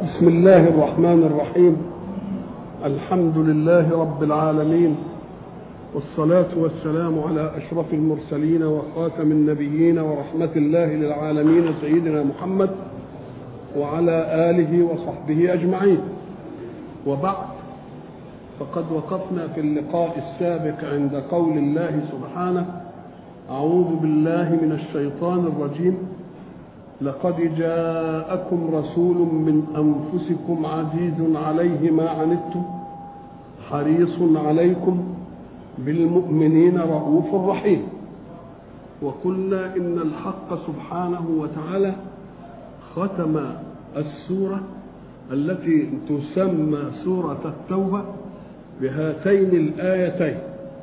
بسم الله الرحمن الرحيم الحمد لله رب العالمين والصلاة والسلام على أشرف المرسلين وخاتم النبيين ورحمة الله للعالمين سيدنا محمد وعلى آله وصحبه أجمعين وبعد فقد وقفنا في اللقاء السابق عند قول الله سبحانه أعوذ بالله من الشيطان الرجيم لقد جاءكم رسول من انفسكم عزيز عليه ما عنتم حريص عليكم بالمؤمنين رؤوف رحيم وقلنا ان الحق سبحانه وتعالى ختم السوره التي تسمى سوره التوبه بهاتين الايتين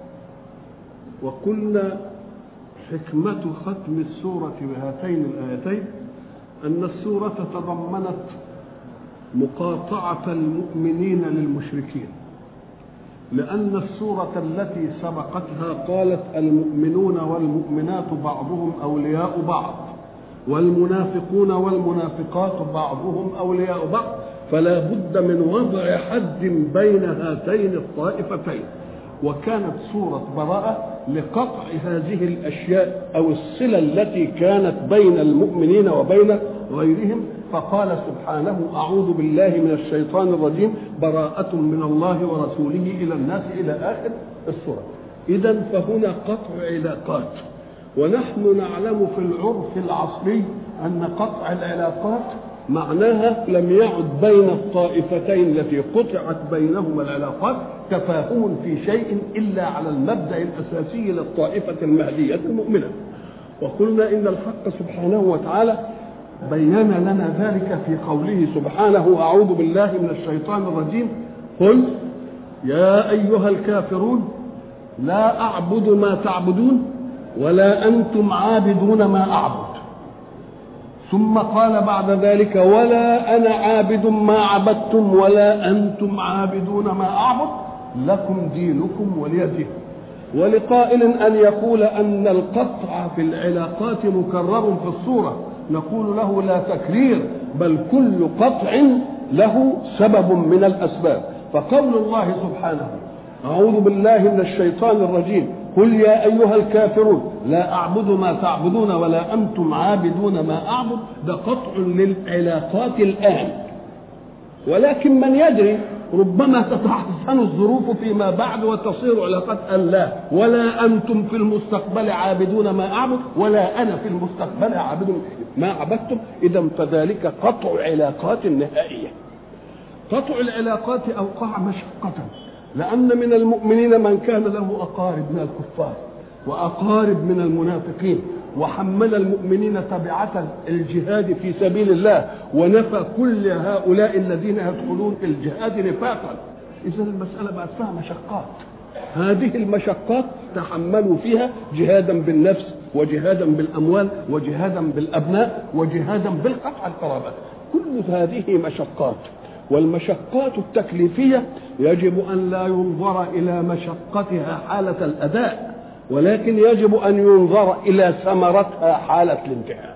وقلنا حكمه ختم السوره بهاتين الايتين أن السورة تضمنت مقاطعة المؤمنين للمشركين لأن السورة التي سبقتها قالت المؤمنون والمؤمنات بعضهم أولياء بعض والمنافقون والمنافقات بعضهم أولياء بعض فلا بد من وضع حد بين هاتين الطائفتين وكانت سورة براءة لقطع هذه الأشياء أو الصلة التي كانت بين المؤمنين وبين غيرهم فقال سبحانه أعوذ بالله من الشيطان الرجيم براءة من الله ورسوله إلى الناس إلى آخر السورة إذا فهنا قطع علاقات ونحن نعلم في العرف العصري أن قطع العلاقات معناها لم يعد بين الطائفتين التي قطعت بينهما العلاقات تفاهم في شيء الا على المبدا الاساسي للطائفه المهديه المؤمنه وقلنا ان الحق سبحانه وتعالى بين لنا ذلك في قوله سبحانه اعوذ بالله من الشيطان الرجيم قل يا ايها الكافرون لا اعبد ما تعبدون ولا انتم عابدون ما اعبد ثم قال بعد ذلك ولا انا عابد ما عبدتم ولا انتم عابدون ما اعبد لكم دينكم ولي دين ولقائل ان يقول ان القطع في العلاقات مكرر في الصوره نقول له لا تكرير بل كل قطع له سبب من الاسباب فقول الله سبحانه اعوذ بالله من الشيطان الرجيم قل يا ايها الكافرون لا اعبد ما تعبدون ولا انتم عابدون ما اعبد ده قطع للعلاقات الان ولكن من يدري ربما تتحسن الظروف فيما بعد وتصير علاقات أن لا ولا أنتم في المستقبل عابدون ما أعبد ولا أنا في المستقبل عابد ما عبدتم إذا فذلك قطع علاقات نهائية قطع العلاقات أوقع مشقة لأن من المؤمنين من كان له أقارب من الكفار وأقارب من المنافقين وحمل المؤمنين تبعة الجهاد في سبيل الله ونفى كل هؤلاء الذين يدخلون في الجهاد نفاقا إذا المسألة بقت فيها مشقات هذه المشقات تحملوا فيها جهادا بالنفس وجهادا بالأموال وجهادا بالأبناء وجهادا بالقطع القرابات كل هذه مشقات والمشقات التكليفية يجب أن لا ينظر إلى مشقتها حالة الأداء ولكن يجب أن ينظر إلى ثمرتها حالة الانتهاء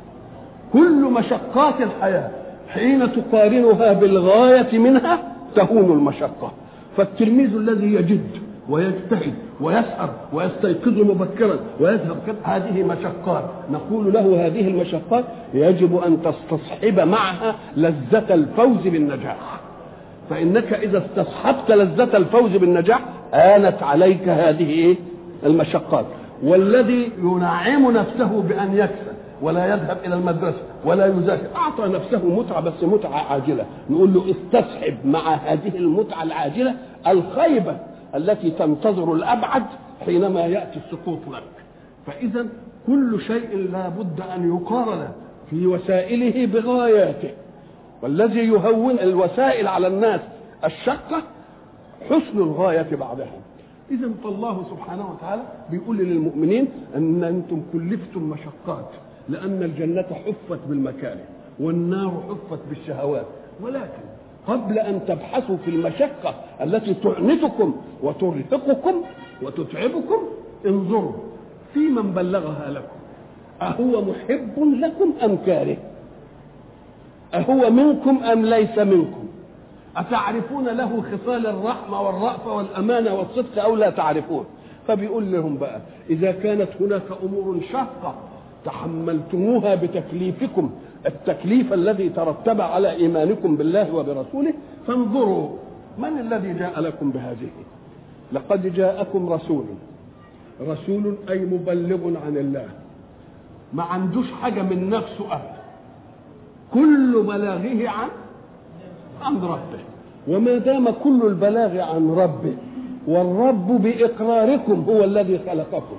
كل مشقات الحياة حين تقارنها بالغاية منها تهون المشقة فالتلميذ الذي يجد ويجتهد ويسهر ويستيقظ مبكرا ويذهب هذه مشقات نقول له هذه المشقات يجب ان تستصحب معها لذة الفوز بالنجاح فانك اذا استصحبت لذة الفوز بالنجاح آلت عليك هذه المشقات والذي ينعم نفسه بان يكسب ولا يذهب الى المدرسه ولا يذاكر اعطى نفسه متعه بس متعه عاجله نقول له استصحب مع هذه المتعه العاجله الخيبه التي تنتظر الابعد حينما ياتي السقوط لك فاذا كل شيء لا بد ان يقارن في وسائله بغاياته والذي يهون الوسائل على الناس الشقه حسن الغايه بعدها اذا فالله سبحانه وتعالى بيقول للمؤمنين ان انتم كلفتم مشقات لان الجنه حفت بالمكاره والنار حفت بالشهوات ولكن قبل ان تبحثوا في المشقه التي تعنتكم وترهقكم وتتعبكم انظروا في من بلغها لكم اهو محب لكم ام كاره أهو منكم أم ليس منكم أتعرفون له خصال الرحمة والرأفة والأمانة والصدق أو لا تعرفون فبيقول لهم بقى إذا كانت هناك أمور شاقة تحملتموها بتكليفكم التكليف الذي ترتب على إيمانكم بالله وبرسوله فانظروا من الذي جاء لكم بهذه لقد جاءكم رسول رسول أي مبلغ عن الله ما عندوش حاجة من نفسه أبدا كل بلاغه عن عن ربه وما دام كل البلاغ عن ربه والرب بإقراركم هو الذي خلقكم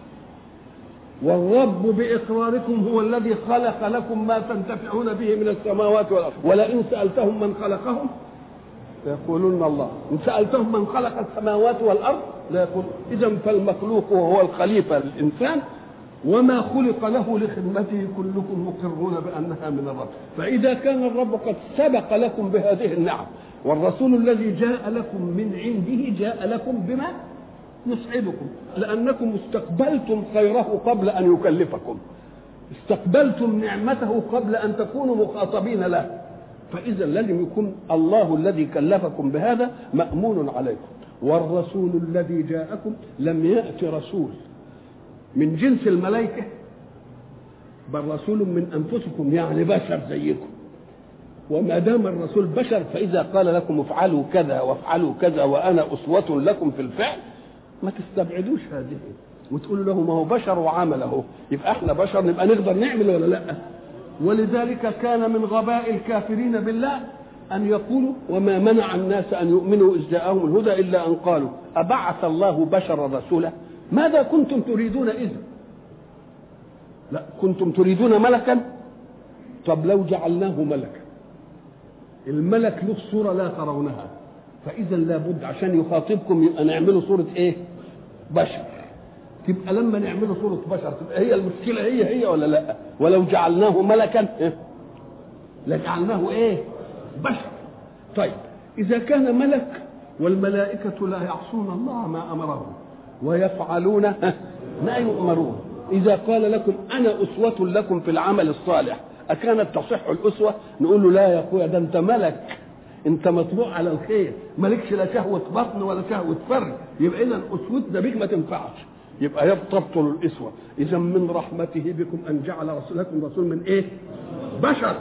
والرب بإقراركم هو الذي خلق لكم ما تنتفعون به من السماوات والأرض ولئن سألتهم من خلقهم ليقولون الله إن سألتهم من خلق السماوات والأرض لا يقول إذا فالمخلوق وهو الخليفة للإنسان وما خلق له لخدمته كلكم مقرون بأنها من الرب فإذا كان الرب قد سبق لكم بهذه النعم والرسول الذي جاء لكم من عنده جاء لكم بما يسعدكم لأنكم استقبلتم خيره قبل أن يكلفكم استقبلتم نعمته قبل أن تكونوا مخاطبين له فإذا لازم يكون الله الذي كلفكم بهذا مأمون عليكم والرسول الذي جاءكم لم يأت رسول من جنس الملائكة بل رسول من أنفسكم يعني بشر زيكم وما دام الرسول بشر فإذا قال لكم افعلوا كذا وافعلوا كذا وأنا أسوة لكم في الفعل ما تستبعدوش هذه وتقولوا له ما هو بشر وعمله يبقى احنا بشر نبقى نقدر نعمل ولا لا ولذلك كان من غباء الكافرين بالله أن يقولوا وما منع الناس أن يؤمنوا إذ جاءهم الهدى إلا أن قالوا أبعث الله بشرا رسولا ماذا كنتم تريدون إذا لا كنتم تريدون ملكا طب لو جعلناه ملكا الملك له صورة لا ترونها فإذا لابد عشان يخاطبكم يبقى نعمله صورة إيه بشر تبقى لما نعمله صورة بشر تبقى هي المشكلة هي هي ولا لا ولو جعلناه ملكا إيه؟ لجعلناه إيه بشر طيب إذا كان ملك والملائكة لا يعصون الله ما أمرهم ويفعلون ما يؤمرون إذا قال لكم أنا أسوة لكم في العمل الصالح أكانت تصح الأسوة نقول له لا يا أخويا ده أنت ملك أنت مطبوع على الخير مالكش لا شهوة بطن ولا شهوة فرج يبقى إذا أسوتنا بيك ما تنفعش يبقى تبطل الأسوة إذا من رحمته بكم أن جعل رسولكم رسول من إيه؟ بشر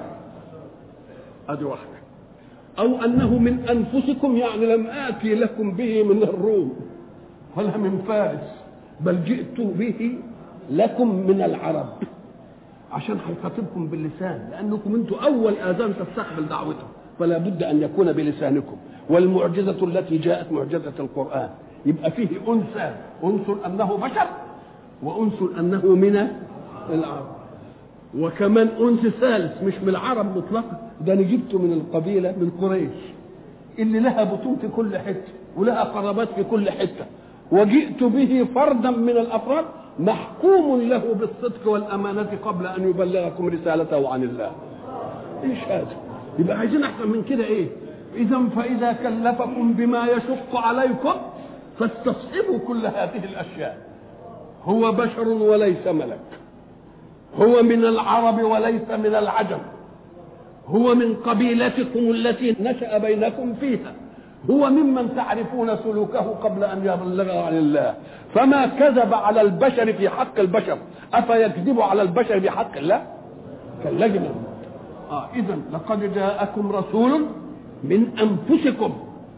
أدي واحدة أو أنه من أنفسكم يعني لم آتي لكم به من الروم ولا من فارس بل جئت به لكم من العرب عشان هيخاطبكم باللسان لانكم انتم اول اذان تستقبل دعوته فلا بد ان يكون بلسانكم والمعجزه التي جاءت معجزه القران يبقى فيه انثى انثى انه بشر وانثى انه من العرب وكمان انثى ثالث مش من العرب مطلقا ده انا جبته من القبيله من قريش اللي لها بطون في كل حته ولها قرابات في كل حته وجئت به فردا من الافراد محكوم له بالصدق والامانه قبل ان يبلغكم رسالته عن الله ايش هذا يبقى عايزين احسن من كده ايه اذا فاذا كلفكم بما يشق عليكم فاستصحبوا كل هذه الاشياء هو بشر وليس ملك هو من العرب وليس من العجم هو من قبيلتكم التي نشا بينكم فيها هو ممن تعرفون سلوكه قبل ان يبلغ عن الله فما كذب على البشر في حق البشر افيكذب على البشر في حق الله كاللجنة آه إذا لقد جاءكم رسول من أنفسكم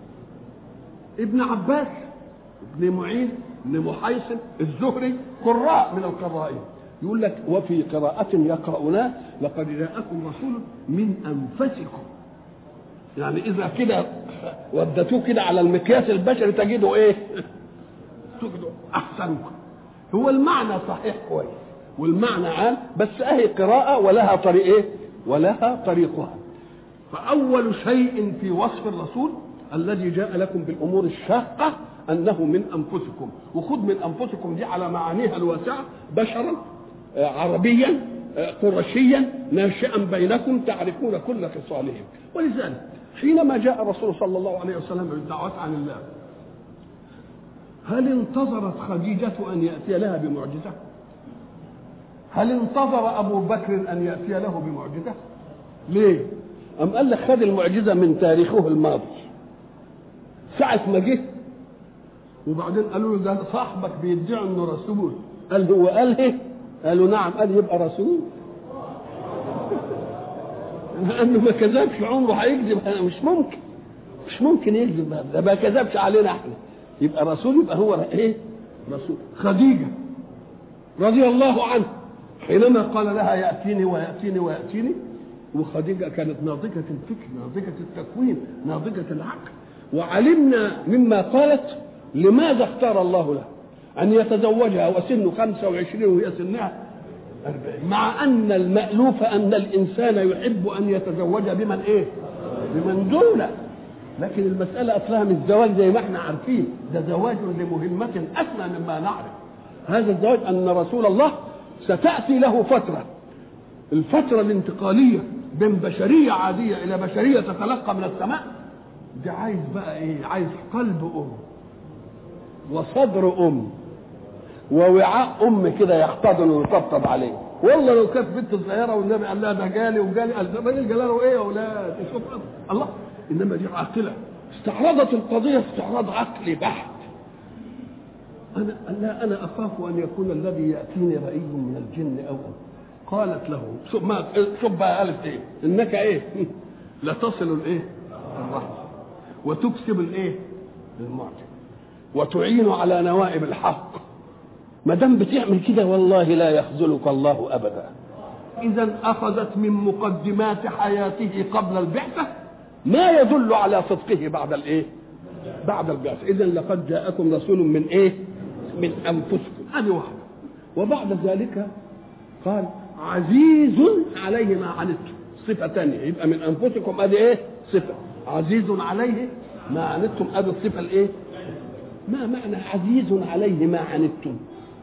ابن عباس ابن معين ابن محيصن الزهري قراء من القرائين يقول لك وفي قراءة يقرؤونها لقد جاءكم رسول من أنفسكم يعني إذا كده ودتوه كده على المقياس البشري تجده إيه؟ تجده أحسنكم هو المعنى صحيح كويس والمعنى عام بس أهي قراءة ولها طريق إيه؟ ولها طريقها فأول شيء في وصف الرسول الذي جاء لكم بالأمور الشاقة أنه من أنفسكم وخذ من أنفسكم دي على معانيها الواسعة بشرا عربيا قرشيا ناشئا بينكم تعرفون كل خصالهم ولذلك حينما جاء الرسول صلى الله عليه وسلم بالدعوات عن الله هل انتظرت خديجة أن يأتي لها بمعجزة؟ هل انتظر أبو بكر أن يأتي له بمعجزة؟ ليه؟ أم قال لك خد المعجزة من تاريخه الماضي ساعة ما جه وبعدين قالوا له ده صاحبك بيدعي انه رسول قال هو قال ايه؟ قالوا نعم قال يبقى رسول لانه ما كذبش عمره هيكذب مش ممكن مش ممكن يكذب ده ما كذبش علينا احنا يبقى رسول يبقى هو ايه؟ رسول خديجه رضي الله عنه حينما قال لها ياتيني وياتيني وياتيني وخديجه كانت ناضجه الفكر ناضجه التكوين ناضجه العقل وعلمنا مما قالت لماذا اختار الله له أن يتزوجها وسنه 25 وهي سنها 40 مع أن المألوف أن الإنسان يحب أن يتزوج بمن إيه؟ بمن دونه لكن المسألة أصلها مش زواج زي ما احنا عارفين ده زواج لمهمة أسمى مما نعرف هذا الزواج أن رسول الله ستأتي له فترة الفترة الانتقالية بين بشرية عادية إلى بشرية تتلقى من السماء دي عايز بقى إيه؟ عايز قلب أم وصدر ام ووعاء ام كده يحتضن ويطبطب عليه والله لو كانت بنت صغيره والنبي قال لها ده جالي وجالي قال ده الراجل جلاله ايه يا اولاد شوف الله انما دي عاقله استعرضت القضيه استعراض عقلي بحت انا لا انا اخاف ان يكون الذي ياتيني راي من الجن او قالت له شوف ما شوف بقى قالت ايه انك ايه لتصل الايه الرحمه وتكسب الايه المعجب وتعين على نوائب الحق ما دام بتعمل كده والله لا يخذلك الله ابدا اذا اخذت من مقدمات حياته قبل البعثه ما يدل على صدقه بعد الايه بعد البعثه اذا لقد جاءكم رسول من ايه من انفسكم هذه واحده وبعد ذلك قال عزيز عليه ما عنتم صفه ثانيه يبقى من انفسكم ادي ايه صفه عزيز عليه ما عنتم ادي الصفه الايه ما معنى عزيز عليه ما عنتم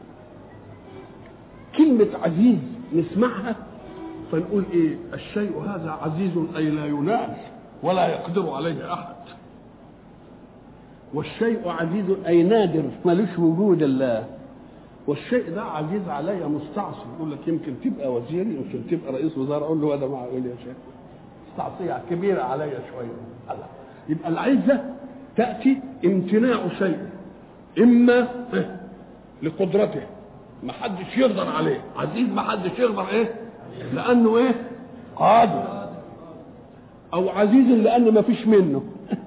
كلمة عزيز نسمعها فنقول ايه الشيء هذا عزيز اي لا ينال ولا يقدر عليه احد والشيء عزيز اي نادر ملوش وجود الله والشيء ده عزيز علي مستعصي يقول لك يمكن تبقى وزير يمكن تبقى رئيس وزراء اقول له هذا معقول يا شيخ مستعصيه كبيره علي شويه الله يبقى العزه تاتي امتناع شيء اما لقدرته ما حدش يقدر عليه عزيز ما حدش يقدر ايه لانه ايه قادر او عزيز لانه ما فيش منه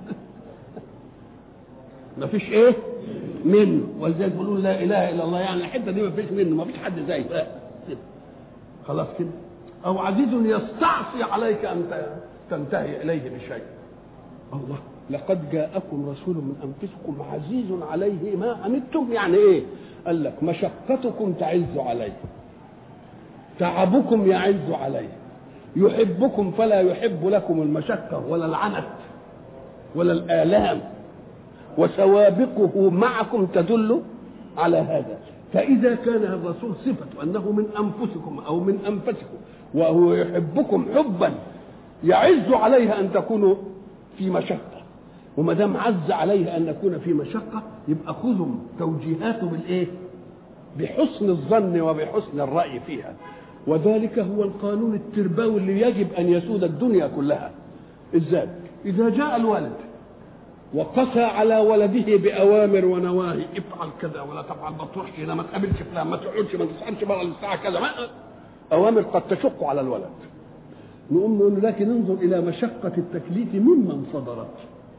ما فيش ايه منه ولذلك بيقولوا لا اله الا الله يعني الحته دي ما فيش منه ما فيش حد زيه خلاص كده او عزيز يستعصي عليك ان تنتهي اليه بشيء الله لقد جاءكم رسول من انفسكم عزيز عليه ما عنتم يعني ايه قال لك مشقتكم تعز عليه تعبكم يعز عليه يحبكم فلا يحب لكم المشقه ولا العنت ولا الالام وسوابقه معكم تدل على هذا فاذا كان الرسول صفه انه من انفسكم او من انفسكم وهو يحبكم حبا يعز عليه ان تكونوا في مشقه وما دام عز عليه ان نكون في مشقه يبقى خذوا توجيهاته بالايه؟ بحسن الظن وبحسن الراي فيها وذلك هو القانون التربوي اللي يجب ان يسود الدنيا كلها ازاي؟ اذا جاء الولد وقسى على ولده باوامر ونواهي افعل كذا ولا تفعل ما تروحش هنا ما تقابلش فلان ما تقعدش ما تسالش بره الساعه كذا ما اوامر قد تشق على الولد نقوم نقول لكن انظر الى مشقه التكليف ممن صدرت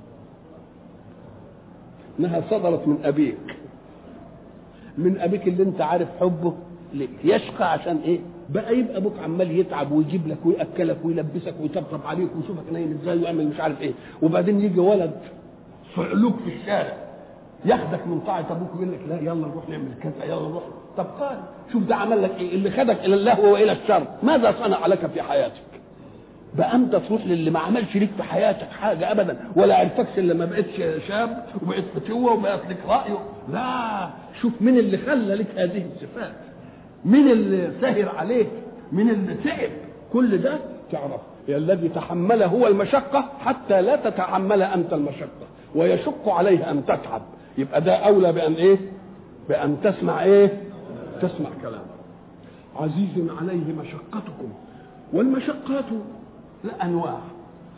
انها صدرت من ابيك من ابيك اللي انت عارف حبه ليك يشقى عشان ايه بقى يبقى ابوك عمال يتعب ويجيب لك وياكلك ويلبسك ويطبطب عليك ويشوفك نايم ازاي ويعمل مش عارف ايه وبعدين يجي ولد صعلوك في الشارع ياخدك من طاعه ابوك ويقول لك لا يلا نروح نعمل كذا يلا نروح طب قال شوف ده عمل لك ايه اللي خدك الى اللهو والى الشر ماذا صنع لك في حياتك بقى انت تروح للي ما عملش ليك في حياتك حاجه ابدا ولا عرفكش الا ما بقتش شاب وبقيت فتوه وبقت لك راي لا شوف مين اللي خلى لك هذه الصفات مين اللي سهر عليك مين اللي تعب كل ده تعرف الذي تحمل هو المشقه حتى لا تتحمل انت المشقه ويشق عليه ان تتعب يبقى ده اولى بان ايه بان تسمع ايه تسمع كلامه عزيز عليه مشقتكم والمشقات لا انواع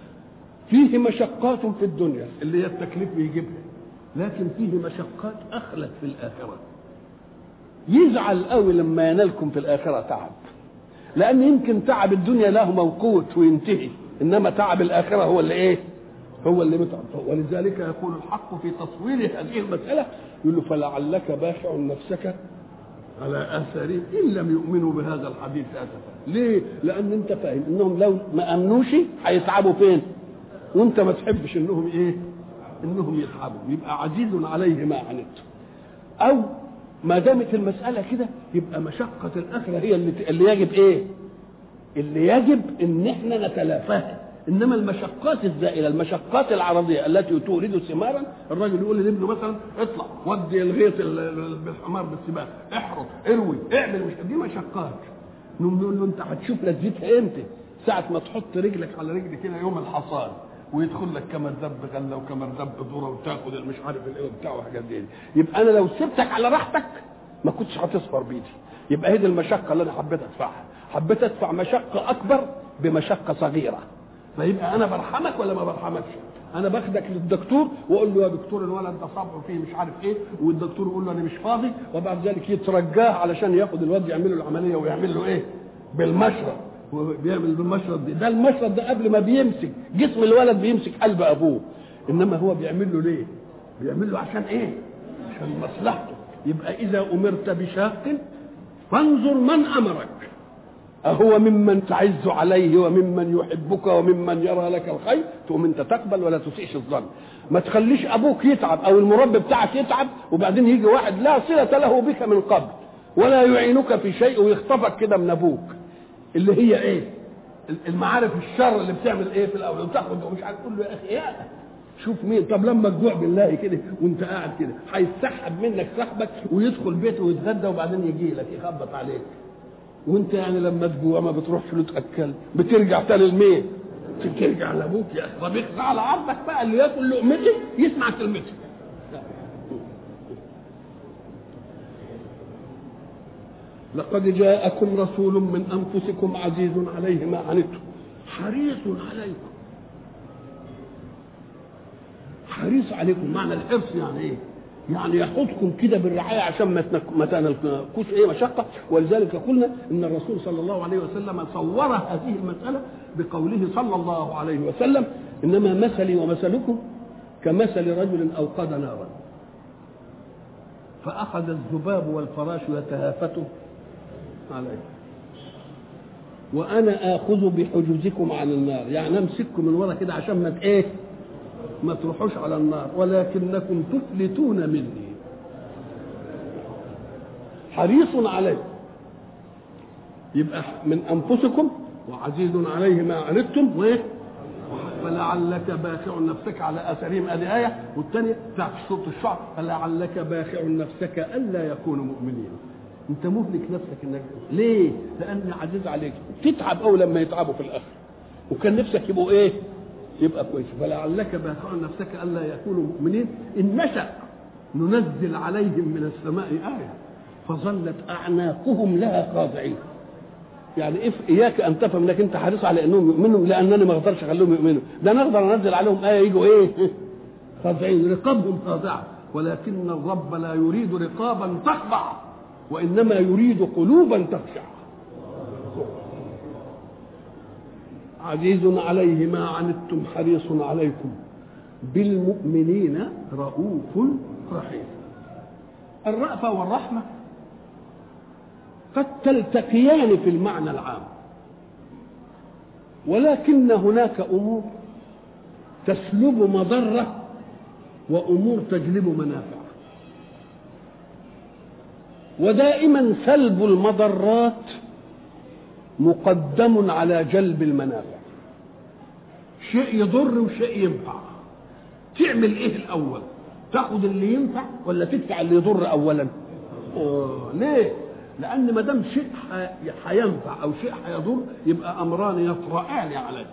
فيه مشقات في الدنيا اللي هي التكليف بيجيبها لكن فيه مشقات اخلت في الاخره يزعل قوي لما ينالكم في الاخره تعب لان يمكن تعب الدنيا له موقوت وينتهي انما تعب الاخره هو اللي ايه هو اللي متعب ولذلك يقول الحق في تصوير هذه المساله يقول له فلعلك باخع نفسك على اثارهم ان لم يؤمنوا بهذا الحديث اسفا ليه لان انت فاهم انهم لو ما امنوش هيتعبوا فين وانت ما تحبش انهم ايه انهم يتعبوا يبقى عزيز عليه ما عنتم او ما دامت المساله كده يبقى مشقه الاخره هي اللي, اللي يجب ايه اللي يجب ان احنا نتلافاها انما المشقات الزائله المشقات العرضيه التي تورد ثمارا الراجل يقول لابنه مثلا اطلع ودي الغيط بالحمار بالسباق احرط اروي اعمل مش دي مشقات نقول له انت هتشوف لذتها امتى ساعة ما تحط رجلك على رجل كده يوم الحصاد ويدخل لك كمردب غله وكمردب ذره وتاخد مش عارف الايه وبتاع وحاجات دي يبقى انا لو سبتك على راحتك ما كنتش هتصبر بيدي يبقى هي دي المشقه اللي انا حبيت ادفعها حبيت ادفع مشقه اكبر بمشقه صغيره فيبقى انا برحمك ولا ما برحمكش انا باخدك للدكتور واقول له يا دكتور الولد ده صبعه فيه مش عارف ايه والدكتور يقول له انا مش فاضي وبعد ذلك يترجاه علشان ياخد الواد يعمل له العمليه ويعمل له ايه بالمشرط بيعمل بالمشرط ده ده المشرط ده قبل ما بيمسك جسم الولد بيمسك قلب ابوه انما هو بيعمل له ليه بيعمل له عشان ايه عشان مصلحته يبقى اذا امرت بشاق فانظر من امرك أهو ممن تعز عليه وممن يحبك وممن يرى لك الخير تقوم انت تقبل ولا تسيئش الظن ما تخليش ابوك يتعب او المربي بتاعك يتعب وبعدين يجي واحد لا صله له بك من قبل ولا يعينك في شيء ويخطفك كده من ابوك اللي هي ايه المعارف الشر اللي بتعمل ايه في الاول وتاخد ومش عارف تقول له يا اخي يا شوف مين طب لما تجوع بالله كده وانت قاعد كده هيسحب منك صاحبك ويدخل بيته ويتغدى وبعدين يجي لك يخبط عليك وانت يعني لما تجوع ما بتروحش له تاكل بترجع تاني لمين؟ ترجع لابوك يا اخي طب اخفى على عرضك بقى اللي ياكل لقمتي يسمع كلمتي لقد جاءكم رسول من انفسكم عزيز عليه ما عنتم حريص عليكم حريص عليكم معنى الحرص يعني ايه؟ يعني يحطكم كده بالرعايه عشان ما ما تنالكوش ايه مشقه ولذلك قلنا ان الرسول صلى الله عليه وسلم صور هذه المساله بقوله صلى الله عليه وسلم انما مثلي ومثلكم كمثل رجل اوقد نارا فاخذ الذباب والفراش يتهافته عليه وانا اخذ بحجوزكم عن النار يعني امسككم من ورا كده عشان ما ايه ما تروحوش على النار ولكنكم تفلتون مني حريص عليكم يبقى من انفسكم وعزيز عليه ما عنتم وايه فلعلك باخع نفسك على اثرهم ادي ايه والثانيه بتاعت سوره الشعر فلعلك باخع نفسك الا يكونوا مؤمنين انت مهلك نفسك انك ليه؟ لان عزيز عليك تتعب قوي لما يتعبوا في الاخر وكان نفسك يبقوا ايه؟ يبقى كويس فلعلك باخع نفسك الا يكونوا مؤمنين ان نشا ننزل عليهم من السماء ايه فظلت اعناقهم لها خاضعين يعني إف اياك ان تفهم انك انت حريص على انهم يؤمنوا لانني ما اقدرش اخليهم يؤمنوا ده انا اقدر انزل عليهم ايه يجوا ايه خاضعين رقابهم خاضعه ولكن الرب لا يريد رقابا تخضع وانما يريد قلوبا تخشع عزيز عليه ما عنتم حريص عليكم بالمؤمنين رؤوف رحيم الرأفة والرحمة قد تلتقيان في المعنى العام ولكن هناك امور تسلب مضره وامور تجلب منافع ودائما سلب المضرات مقدم على جلب المنافع شيء يضر وشيء ينفع تعمل ايه الاول تاخد اللي ينفع ولا تدفع اللي يضر اولا أوه. ليه لان ما دام شيء هينفع او شيء هيضر يبقى امران يطرأان عليك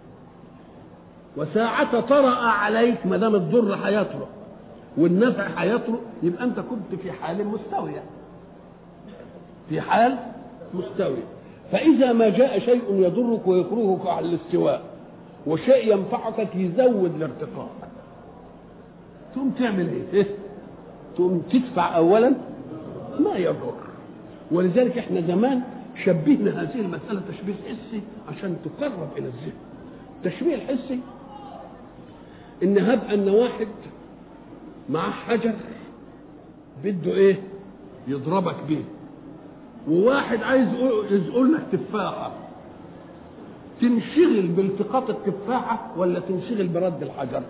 وساعة طرأ عليك ما دام الضر هيطرأ والنفع هيطرأ يبقى انت كنت في حال مستوية في حال مستوية فإذا ما جاء شيء يضرك ويكرهك على الاستواء وشيء ينفعك يزود الارتقاء تقوم تعمل ايه؟ إيه؟ تقوم تدفع اولا ما يضر ولذلك احنا زمان شبهنا هذه المسألة تشبيه حسي عشان تقرب إلى الذهن التشبيه الحسي إن هب أن واحد معاه حجر بده إيه يضربك بيه وواحد عايز يقول لك تفاحة تنشغل بالتقاط التفاحة ولا تنشغل برد الحجر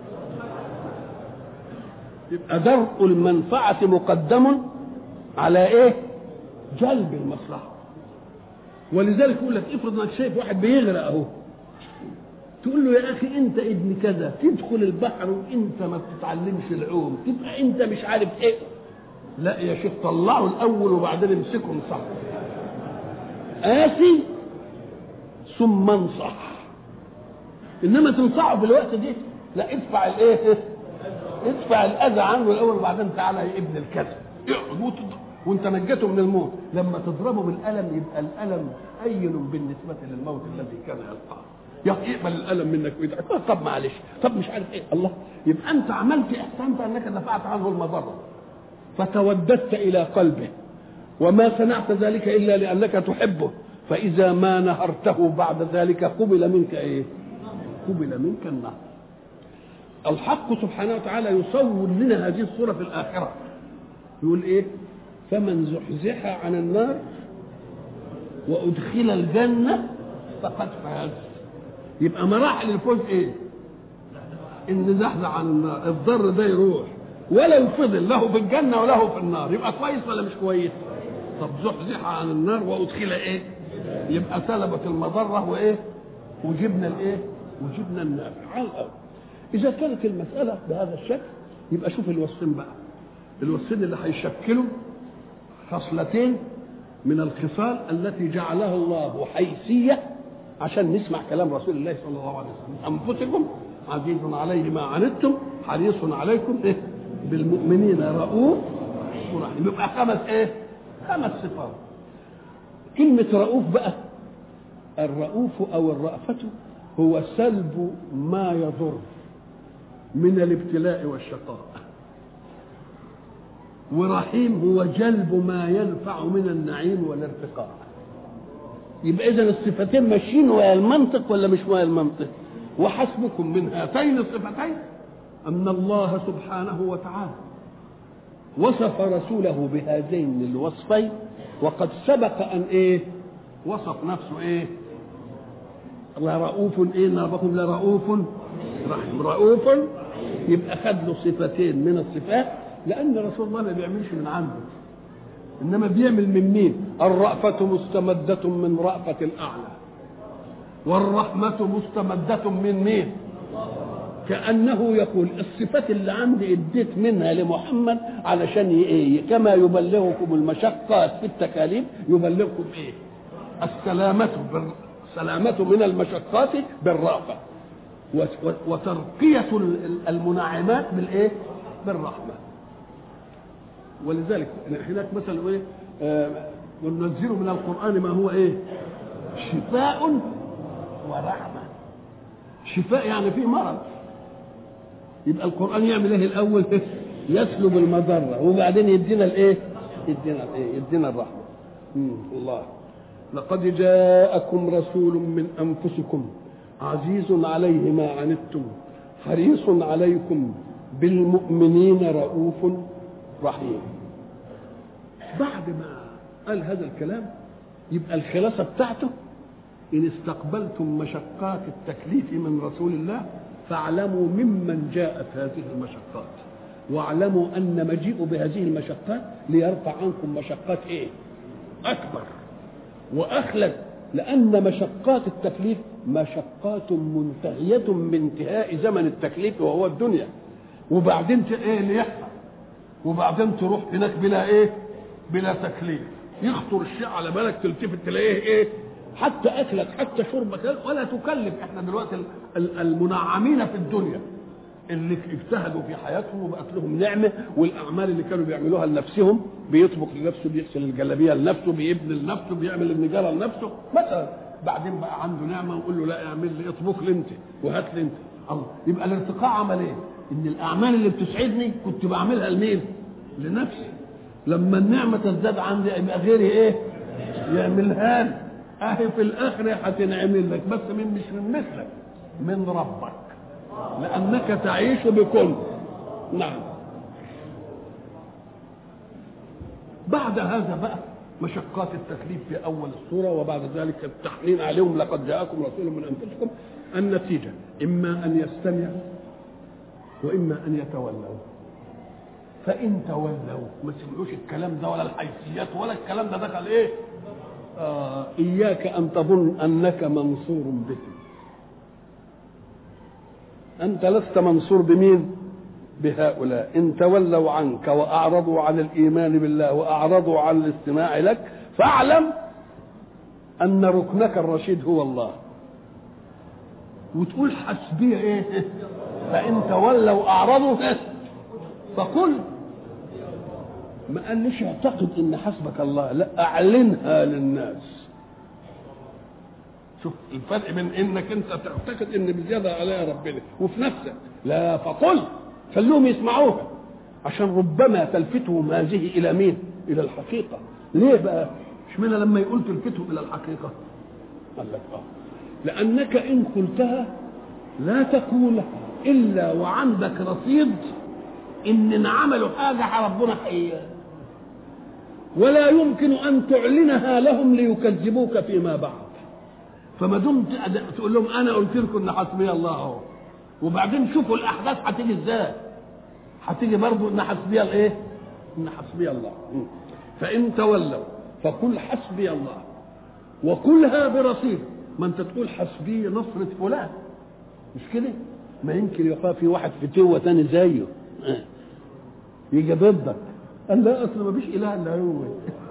يبقى درء المنفعة مقدم على ايه جلب المصلحة ولذلك يقول لك افرض انك شايف واحد بيغرق اهو تقول له يا اخي انت ابن كذا تدخل البحر وانت ما بتتعلمش العوم تبقى انت مش عارف ايه لا يا شيخ طلعه الاول وبعدين امسكه صح آسي ثم انصح انما تنصحه في الوقت ده لا ادفع الايه ادفع الاذى عنه الاول وبعدين تعالى يا ابن الكذب اقعد وتضرب وانت نجته من الموت لما تضربه بالالم يبقى الالم هين بالنسبه للموت الذي كان يلقاه يقبل الالم منك ويدعك طب معلش طب مش عارف ايه الله يبقى انت عملت احسان انك دفعت عنه المضره فتوددت الى قلبه وما صنعت ذلك الا لانك تحبه فاذا ما نهرته بعد ذلك قبل منك ايه قبل منك النهر الحق سبحانه وتعالى يصور لنا هذه الصوره في الاخره يقول ايه فمن زحزح عن النار وادخل الجنه فقد فاز يبقى مراحل الفوز ايه ان زحزح عن النار الضر ده يروح ولو فضل له في الجنه وله في النار يبقى كويس ولا مش كويس طب زحزح عن النار وادخل ايه يبقى سلبت المضره وايه وجبنا الايه وجبنا النار على الارض اذا كانت المساله بهذا الشكل يبقى شوف الوصفين بقى الوصفين اللي هيشكلوا خصلتين من الخصال التي جعلها الله حيثيه عشان نسمع كلام رسول الله صلى الله عليه وسلم انفسكم عزيز عليه ما عنتم حريص عليكم ايه بالمؤمنين رؤوف رحيم يبقى خمس ايه خمس صفات كلمة رؤوف بقى الرؤوف أو الرأفة هو سلب ما يضر من الابتلاء والشقاء ورحيم هو جلب ما ينفع من النعيم والارتقاء يبقى اذا الصفتين ماشيين ويا المنطق ولا مش ويا المنطق وحسبكم من هاتين الصفتين ان الله سبحانه وتعالى وصف رسوله بهذين الوصفين وقد سبق ان ايه وصف نفسه ايه لرؤوف ايه نربكم لرؤوف رحيم رؤوف يبقى خد له صفتين من الصفات لان رسول الله ما بيعملش من عنده انما بيعمل من مين الرأفة مستمدة من رأفة الاعلى والرحمة مستمدة من مين كأنه يقول الصفات اللي عندي اديت منها لمحمد علشان ايه كما يبلغكم المشقات في التكاليف يبلغكم ايه السلامة بال... السلامة من المشقات بالرأفة وترقية المنعمات بالايه بالرحمة ولذلك هناك مثلا ايه آه ننزل من القرآن ما هو ايه شفاء ورحمة شفاء يعني فيه مرض يبقى القرآن يعمل ايه الأول يسلب المضرة وبعدين يدينا الايه يدينا الايه يدينا الرحمة مم. الله لقد جاءكم رسول من أنفسكم عزيز عليه ما عنتم حريص عليكم بالمؤمنين رؤوف رحيم بعد ما قال هذا الكلام يبقى الخلاصة بتاعته إن استقبلتم مشقات التكليف من رسول الله فاعلموا ممن جاءت هذه المشقات واعلموا أن مجيء بهذه المشقات ليرفع عنكم مشقات إيه أكبر وأخلد لأن مشقات التكليف مشقات منتهية بانتهاء زمن التكليف وهو الدنيا وبعدين ايه اللي يحصل وبعدين تروح هناك بلا ايه بلا تكليف يخطر الشيء على بالك تلتفت تلاقيه ايه حتى اكلك حتى شربك ولا تكلف احنا دلوقتي المنعمين في الدنيا اللي اجتهدوا في حياتهم وبقت لهم نعمه والاعمال اللي كانوا بيعملوها لنفسهم بيطبخ لنفسه بيغسل الجلابيه لنفسه بيبني لنفسه بيعمل النجاره لنفسه مثلا بعدين بقى عنده نعمه ونقول له لا اعمل لي اطبخ لي انت وهات لي انت الله يبقى الارتقاء عمل ايه؟ ان الاعمال اللي بتسعدني كنت بعملها لمين؟ لنفسي لما النعمه تزداد عندي يبقى غيري ايه؟ يعملها لي اهي في الاخره هتنعمل لك بس من مش من مثلك من ربك لانك تعيش بكل نعم بعد هذا بقى مشقات التكليف في اول السوره وبعد ذلك التحنين عليهم لقد جاءكم رسول من انفسكم النتيجه اما ان يستمعوا واما ان يتولوا فان تولوا ما سمعوش الكلام ده ولا الحيثيات ولا الكلام ده دخل ايه آه اياك ان تظن انك منصور بهم انت لست منصور بمين بهؤلاء ان تولوا عنك واعرضوا عن الايمان بالله واعرضوا عن الاستماع لك فاعلم ان ركنك الرشيد هو الله وتقول حسبي ايه فان تولوا اعرضوا فقل ما قالش اعتقد ان حسبك الله لا اعلنها للناس شوف الفرق بين انك انت تعتقد ان بزياده عليها ربنا وفي نفسك لا فقل خلوهم يسمعوها عشان ربما تلفتهم هذه الى مين؟ الى الحقيقه ليه بقى؟ اشمعنى لما يقول تلفتهم الى الحقيقه؟ قال لك اه لانك ان قلتها لا تقولها الا وعندك رصيد ان عملوا حاجه ربنا حقيقة ولا يمكن ان تعلنها لهم ليكذبوك فيما بعد فما دمت تقول لهم انا قلت لكم ان حسبي الله اهو وبعدين شوفوا الاحداث هتيجي ازاي هتيجي برضه ان حسبي الايه ان حسبي الله فان تولوا فقل حسبي الله وكلها برصيد ما انت تقول حسبي نصرة فلان مش كده ما يمكن يبقى في واحد في توه تاني زيه يجي ضدك قال لا اصل ما فيش اله الا هو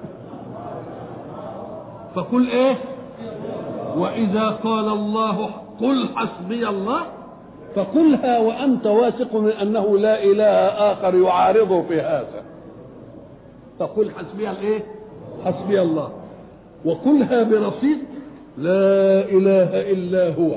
فقل ايه واذا قال الله قل حسبي الله فقلها وانت واثق من انه لا اله اخر يعارضه في هذا فقل حسبي الايه حسبي الله وقلها برصيد لا اله الا هو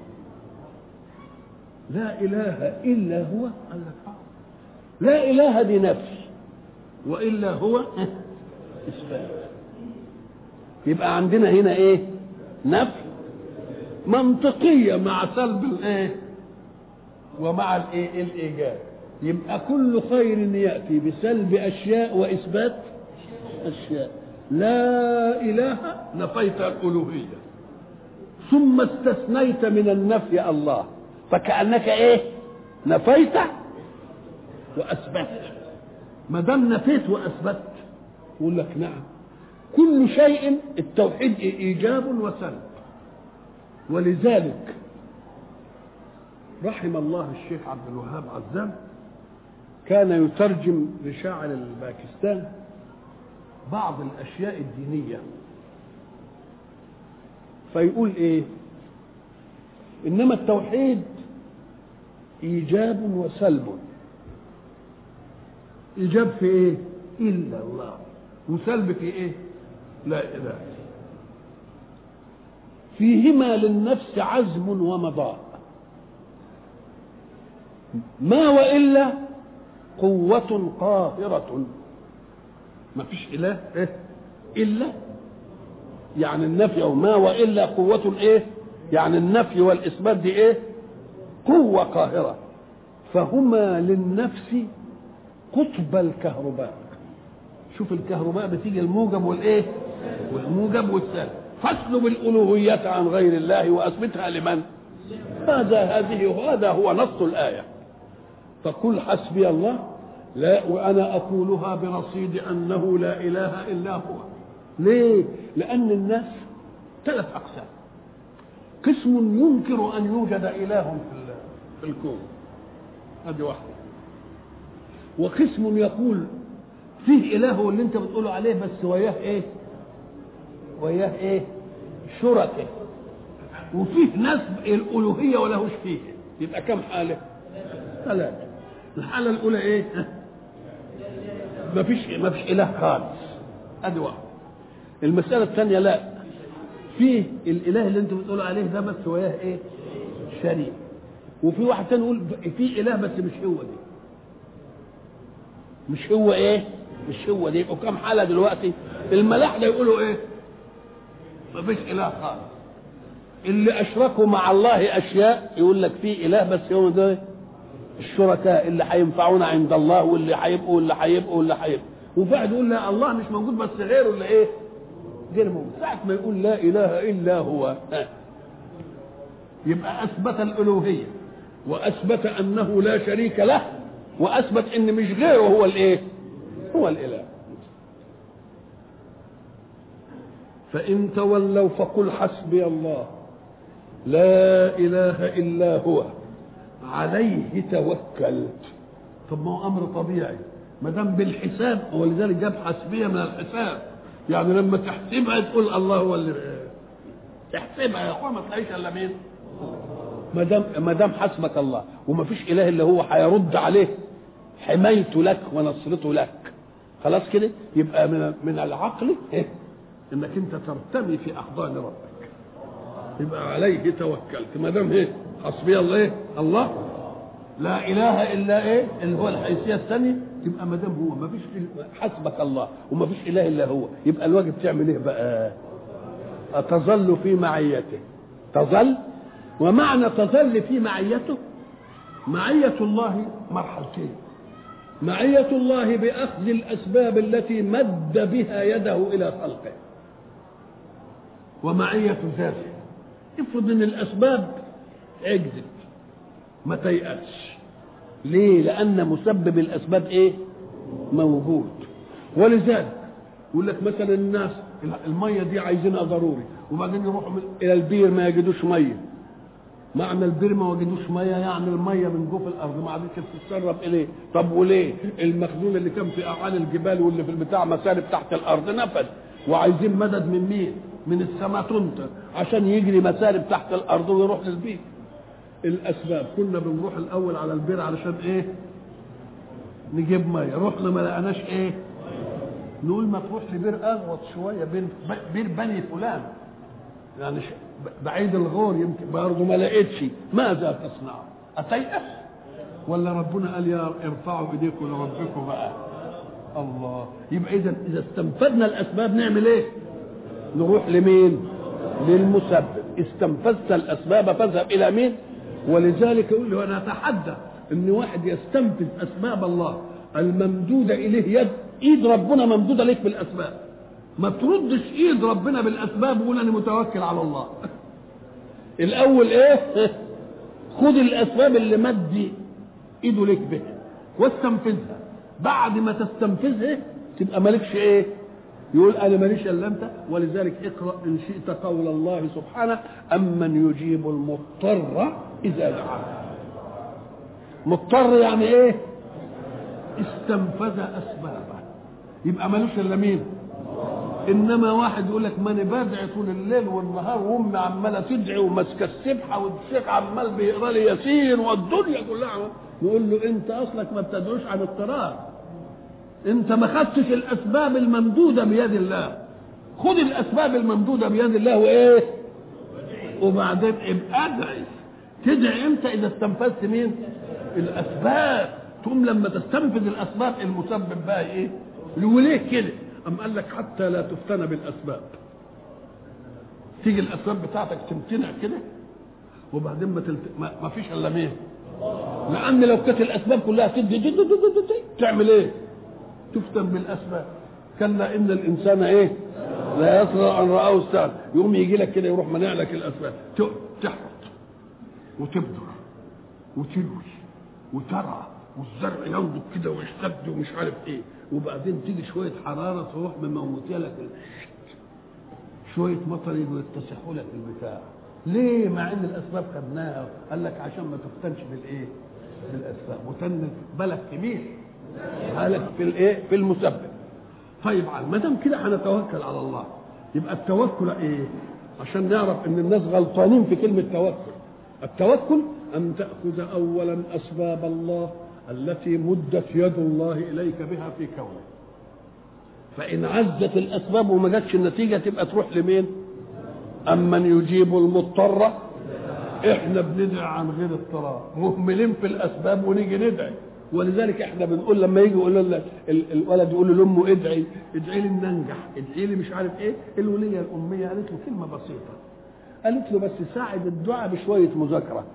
لا اله الا هو قال لك لا اله دي نفي والا هو اثبات يبقى عندنا هنا ايه نفي منطقيه مع سلب الايه ومع الايه الايجاب يبقى كل خير ياتي بسلب اشياء واثبات اشياء لا اله نفيت الالوهيه ثم استثنيت من النفي الله فكانك ايه نفيت واثبت ما دام نفيت واثبت يقول لك نعم كل شيء التوحيد ايجاب وسلب ولذلك رحم الله الشيخ عبد الوهاب عزام كان يترجم لشاعر الباكستان بعض الاشياء الدينيه فيقول ايه انما التوحيد ايجاب وسلب ايجاب في ايه الا الله وسلب في ايه لا اله فيهما للنفس عزم ومضاء ما والا قوة قاهرة ما فيش إله إيه؟ إلا يعني النفي أو ما وإلا قوة إيه يعني النفي والإثبات دي إيه قوة قاهرة فهما للنفس قطب الكهرباء شوف الكهرباء بتيجي الموجب والايه والموجب والسالب فاسلب الالوهية عن غير الله واثبتها لمن هذا هذه هذا هو نص الايه فقل حسبي الله لا وانا اقولها برصيد انه لا اله الا هو ليه لان الناس ثلاث اقسام قسم ينكر ان يوجد اله في في الكون هذه واحده وقسم يقول فيه اله هو اللي انت بتقوله عليه بس وياه ايه وياه ايه شركه وفيه ناس الالوهيه ولهوش فيه يبقى كم حاله ثلاثه الحاله الاولى ايه ما فيش ما فيش اله خالص ادي واحد المساله الثانيه لا فيه الاله اللي انتوا بتقولوا عليه ده بس وياه ايه شريك وفي واحد تاني يقول في اله بس مش هو دي مش هو ايه مش هو دي يبقوا كام حاله دلوقتي الملاحده يقولوا ايه مفيش اله خالص اللي اشركوا مع الله اشياء يقول لك في اله بس هو ده الشركاء اللي هينفعونا عند الله واللي هيبقوا واللي هيبقوا واللي هيبقوا وبعد يقول لا الله مش موجود بس غيره اللي ايه غير موجود ساعة ما يقول لا اله الا هو ها. يبقى اثبت الالوهيه واثبت انه لا شريك له واثبت ان مش غيره هو الايه هو الاله فان تولوا فقل حسبي الله لا اله الا هو عليه توكلت طب ما هو امر طبيعي ما دام بالحساب ولذلك جاب حسبيه من الحساب يعني لما تحسبها تقول الله هو اللي تحسبها يا اخوان ما تلاقيش الا مين ما دام ما دام حسبك الله وما فيش اله الا هو هيرد عليه حمايته لك ونصرته لك خلاص كده يبقى من من العقل إيه؟ انك انت ترتمي في احضان ربك يبقى عليه توكلت ما دام ايه حسبي الله ايه الله لا اله الا ايه اللي هو الحيثيه الثانيه يبقى ما دام هو ما فيش حسبك الله وما فيش اله الا هو يبقى الواجب تعمل ايه بقى تظل في معيته تظل ومعنى تظل في معيته معية الله مرحلتين معية الله بأخذ الأسباب التي مد بها يده إلى خلقه ومعية ذاته افرض ان الاسباب عجزت ما تيأسش ليه لان مسبب الاسباب ايه موجود ولذلك يقول لك مثلا الناس الميه دي عايزينها ضروري وبعدين يروحوا الى البير ما يجدوش ميه معنى البير ما وجدوش ميه يعني الميه من جوف الارض ما عادتش تتسرب اليه طب وليه المخزون اللي كان في اعالي الجبال واللي في البتاع مسارب تحت الارض نفد وعايزين مدد من مين من السماء تمطر عشان يجري مسارب تحت الارض ويروح للبيت الاسباب كنا بنروح الاول على البير علشان ايه نجيب ميه رحنا ما لقناش ايه نقول ما تروح لبير اغوط شويه بير بير بني فلان يعني بعيد الغور يمكن برضه ما لقيتش ماذا تصنع اتيأس ولا ربنا قال يا ارفعوا ايديكم لربكم بقى الله يبقى اذا اذا استنفذنا الاسباب نعمل ايه نروح لمين للمسبب استنفذت الاسباب فاذهب الى مين ولذلك يقول له انا اتحدى ان واحد يستنفذ اسباب الله الممدوده اليه يد ايد ربنا ممدوده ليك بالاسباب ما تردش ايد ربنا بالاسباب وقول انا متوكل على الله الاول ايه خد الاسباب اللي مد ايده ليك بها واستنفذها بعد ما تستنفذها تبقى مالكش ايه يقول انا ماليش الا انت ولذلك اقرا ان شئت قول الله سبحانه امن يجيب المضطر اذا دعاه مضطر يعني ايه استنفذ اسبابه يبقى مالوش الا مين انما واحد يقول لك ما انا بدعي طول الليل والنهار وامي عماله تدعي وماسكه السبحه والشيخ عمال بيقرا لي ياسين والدنيا كلها نقول له انت اصلك ما بتدعوش عن اضطرار انت ما خدتش الاسباب الممدوده بيد الله خد الاسباب الممدوده بيد الله وايه وبعدين ابقى ادعي تدعي امتى اذا استنفذت مين الاسباب تقوم لما تستنفذ الاسباب المسبب بقى ايه وليه كده أم قال لك حتى لا تفتن بالأسباب تيجي الأسباب بتاعتك تمتنع كده وبعدين ما, تلت... ما... ما فيش إلا مين لأن لو كانت الأسباب كلها تدي دي دي دي دي دي تعمل إيه تفتن بالأسباب كلا إن الإنسان إيه لا يصغر أن رآه استاذ يقوم يجي لك كده يروح منع لك الأسباب تحرط وتبدر وتلوي وترعى والزرع ينضج كده ويشتد ومش عارف ايه وبعدين تيجي شويه حراره تروح مموتيه لك شويه مطر يجوا يكتسحوا لك البتاع ليه مع ان الاسباب خدناها قال لك عشان ما تفتنش بالايه بالاسباب وتن بالك كبير بالك في الايه في المسبب طيب ما دام كده هنتوكل على الله يبقى التوكل ايه عشان نعرف ان الناس غلطانين في كلمه توكل التوكل ان تاخذ اولا اسباب الله التي مدت يد الله اليك بها في كونه فان عزت الاسباب وما جاتش النتيجه تبقى تروح لمين أمن يجيب المضطر احنا بندعي عن غير اضطرار مهملين في الاسباب ونيجي ندعي ولذلك احنا بنقول لما يجي يقول له الولد يقول له لامه ادعي ادعي لي ان انجح ادعي لي مش عارف ايه الوليه الاميه قالت له كلمه بسيطه قالت له بس ساعد الدعاء بشويه مذاكره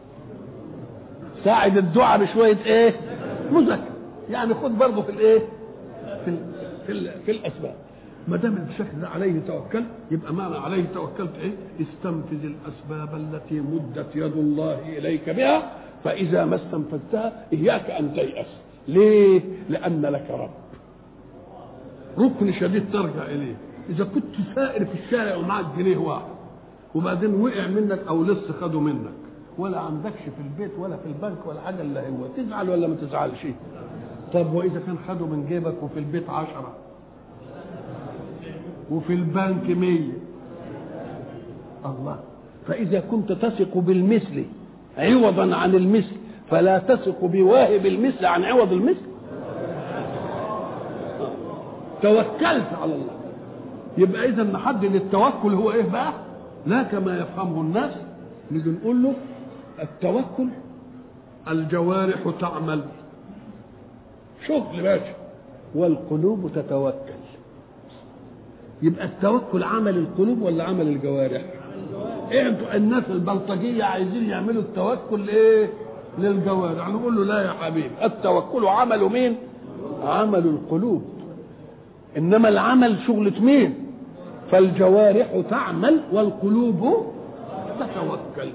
ساعد الدعاء بشويه ايه مذاكره يعني خد برضه في الايه في ال في, ال في الاسباب ما دام بالشكل ده عليه توكل يبقى معنى عليه توكلت ايه؟ استنفذ الاسباب التي مدت يد الله اليك بها فاذا ما استنفذتها اياك ان تيأس. ليه؟ لان لك رب. ركن شديد ترجع اليه. اذا كنت سائر في الشارع ومعك جنيه واحد وبعدين وقع منك او لص خده منك ولا عندكش في البيت ولا في البنك ولا حاجه الا هو تزعل ولا ما تزعلش؟ طب واذا كان خده من جيبك وفي البيت عشره وفي البنك مية الله فإذا كنت تثق بالمثل عوضا عن المثل فلا تثق بواهب المثل عن عوض المثل توكلت على الله يبقى إذا نحدد التوكل هو إيه بقى؟ لا كما يفهمه الناس نيجي نقول له التوكل الجوارح تعمل شغل ماشي والقلوب تتوكل يبقى التوكل عمل القلوب ولا عمل الجوارح ايه انتوا الناس البلطجيه عايزين يعملوا التوكل ايه للجوارح نقول له لا يا حبيبي التوكل عمل مين عمل القلوب انما العمل شغلة مين فالجوارح تعمل والقلوب تتوكل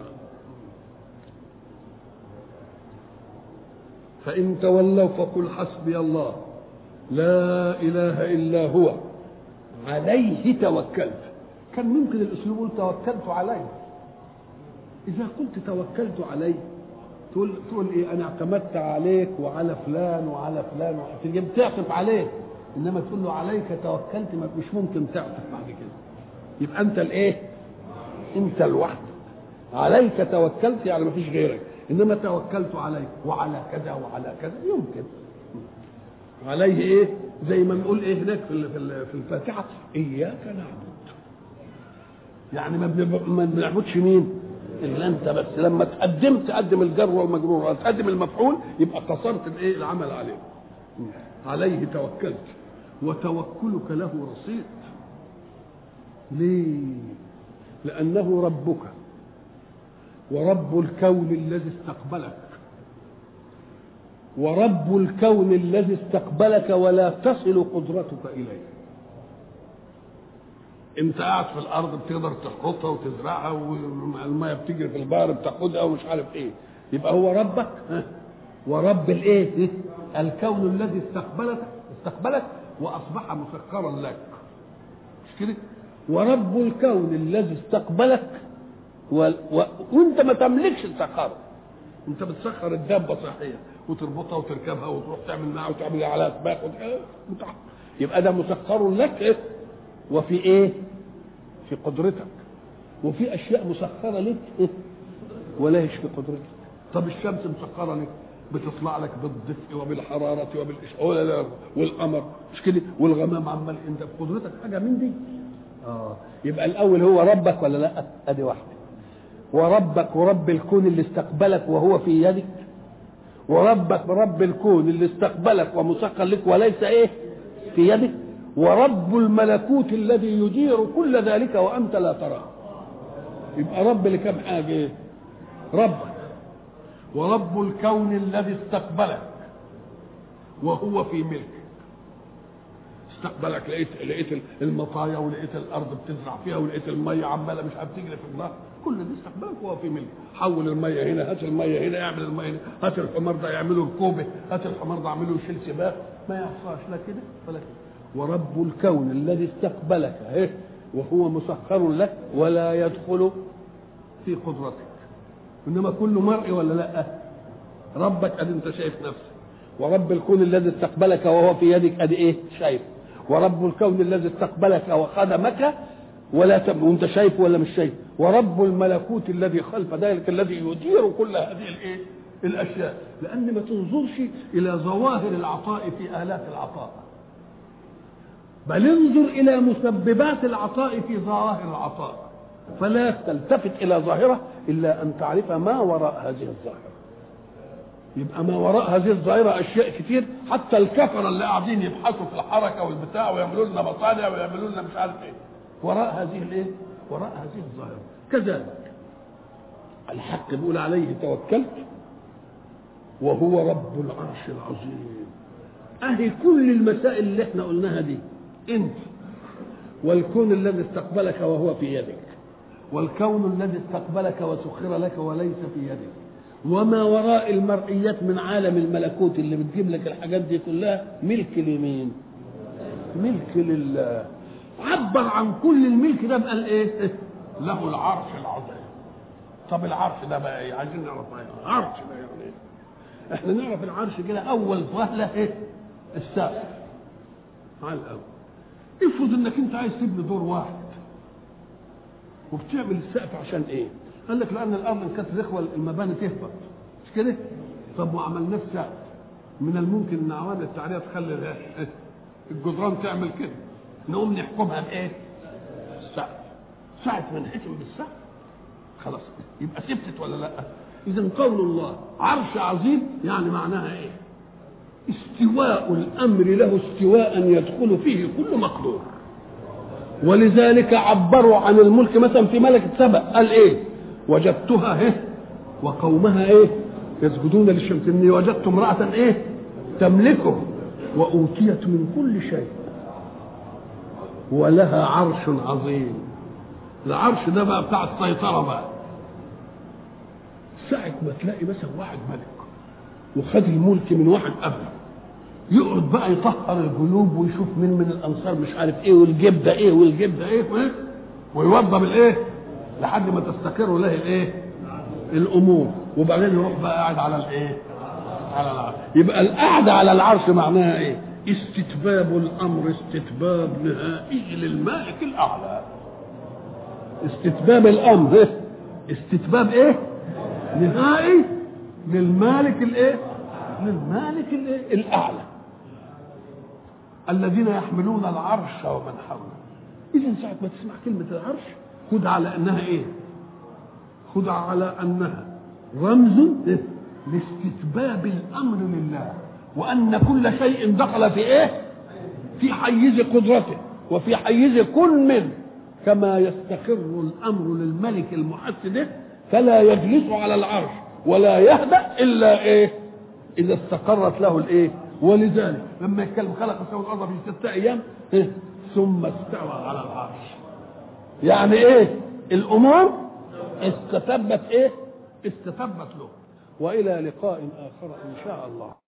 فإن تولوا فقل حسبي الله لا إله إلا هو عليه توكلت كان ممكن الاسلوب يقول توكلت عليه اذا قلت توكلت عليه تقول تقول ايه انا اعتمدت عليك وعلى فلان وعلى فلان تجي بتعطف عليه انما تقول له عليك توكلت مش ممكن تعطف بعد كده يبقى انت الايه انت لوحدك عليك توكلت يعني ما فيش غيرك انما توكلت عليك وعلى كذا وعلى كذا يمكن عليه ايه زي ما نقول ايه هناك في في الفاتحه اياك نعبد يعني ما بنعبدش مين الا انت بس لما تقدم تقدم الجر والمجرور تقدم المفعول يبقى قصرت الايه العمل عليه عليه توكلت وتوكلك له رصيد ليه لانه ربك ورب الكون الذي استقبلك ورب الكون الذي استقبلك ولا تصل قدرتك اليه انت قاعد في الارض بتقدر تحرطها وتزرعها والميه بتجري في البحر بتاخدها ومش عارف ايه يبقى هو ربك ها ورب الايه الكون الذي استقبلك استقبلك واصبح مسخرا لك مش كده ورب الكون الذي استقبلك و... و... وانت ما تملكش السخاره انت بتسخر الدابه صحيح وتربطها وتركبها وتروح تعمل معها وتعمل عليها سباق وت... يبقى ده مسخر لك إيه؟ وفي ايه في قدرتك وفي اشياء مسخره لك إيه؟ ولا هيش في قدرتك طب الشمس مسخره لك بتطلع لك بالدفء وبالحراره وبالاشعاع والقمر مش كده والغمام عمال انت في قدرتك حاجه من دي اه يبقى الاول هو ربك ولا لا ادي واحده وربك ورب الكون اللي استقبلك وهو في يدك وربك رب الكون اللي استقبلك ومسخر لك وليس ايه في يدك ورب الملكوت الذي يدير كل ذلك وانت لا تراه يبقى رب لكم حاجه ايه ربك ورب الكون الذي استقبلك وهو في ملكك استقبلك لقيت لقيت المطايا ولقيت الارض بتزرع فيها ولقيت الميه عماله مش عارف تجري في النهر كل دي استقبلك وهو في ملك حول الميه هنا هات الميه هنا اعمل الميه هنا هات الحمار ده يعمله ركوبه هات الحمار ده اعمله يشيل سباق ما يحصلش لا كده ولا كده ورب الكون الذي استقبلك اهي وهو مسخر لك ولا يدخل في قدرتك انما كل مرء ولا لا ربك ادي انت شايف نفسك ورب الكون الذي استقبلك وهو في يدك ادي ايه شايف ورب الكون الذي استقبلك وخدمك ولا تب... وانت شايف ولا مش شايف ورب الملكوت الذي خلف ذلك الذي يدير كل هذه الايه الاشياء لان ما تنظرش الى ظواهر العطاء في الات العطاء بل انظر الى مسببات العطاء في ظواهر العطاء فلا تلتفت الى ظاهره الا ان تعرف ما وراء هذه الظاهره يبقى ما وراء هذه الظاهره اشياء كتير حتى الكفره اللي قاعدين يبحثوا في الحركه والبتاع ويعملوا لنا مصانع ويعملوا لنا مش عارف ايه وراء هذه الايه؟ وراء هذه الظاهره كذلك الحق بيقول عليه توكلت وهو رب العرش العظيم اهي كل المسائل اللي احنا قلناها دي انت والكون الذي استقبلك وهو في يدك والكون الذي استقبلك وسخر لك وليس في يدك وما وراء المرئيات من عالم الملكوت اللي بتجيب لك الحاجات دي كلها ملك لمين ملك لله عبر عن كل الملك ده بقى ايه له العرش العظيم طب العرش ده بقى ايه عايزين نعرف ايه عرش ده يعني ايه احنا نعرف العرش كده اول وهله ايه السقف على الاول افرض انك انت عايز تبني دور واحد وبتعمل السقف عشان ايه قال لك لان الارض ان كانت رخوه المباني تهبط مش كده طب وعملناه السقف من الممكن ان عوامل التعريه تخلي الجدران تعمل كده نقوم نحكمها بايه السقف ساعة ما نحكم بالسقف خلاص يبقى ثبتت ولا لا اذا قول الله عرش عظيم يعني معناها ايه استواء الامر له استواء يدخل فيه كل مقدور ولذلك عبروا عن الملك مثلا في ملكة سبأ قال ايه وجدتها ايه وقومها ايه يسجدون للشمس اني وجدت امرأة ايه تملكه وأوتيت من كل شيء ولها عرش عظيم العرش ده بقى بتاع السيطرة بقى ساعة ما تلاقي مثلا واحد ملك وخد الملك من واحد قبله يقعد بقى يطهر الجنوب ويشوف مين من الانصار مش عارف ايه والجيب ده ايه والجيب ده ايه ويوضب الايه لحد ما تستقر له الايه الامور وبعدين يروح بقى قاعد على الايه على العرش يبقى القعده على العرش معناها ايه استتباب الامر استتباب نهائي للمالك الاعلى استتباب الامر إيه؟ استتباب ايه نهائي للمالك الايه للمالك الايه الاعلى الذين يحملون العرش ومن حوله اذا ساعه ما تسمع كلمه العرش خد على انها ايه خد على انها رمز إيه؟ لاستتباب الامر لله وان كل شيء دخل في ايه في حيز قدرته وفي حيز كل منه كما يستقر الامر للملك المحسن فلا يجلس على العرش ولا يهدأ الا ايه اذا استقرت له الايه ولذلك لما يتكلم خلق السماوات والارض في ستة ايام إيه؟ ثم استوى على العرش يعني ايه الامور استتبت ايه استتبت له والى لقاء اخر ان شاء الله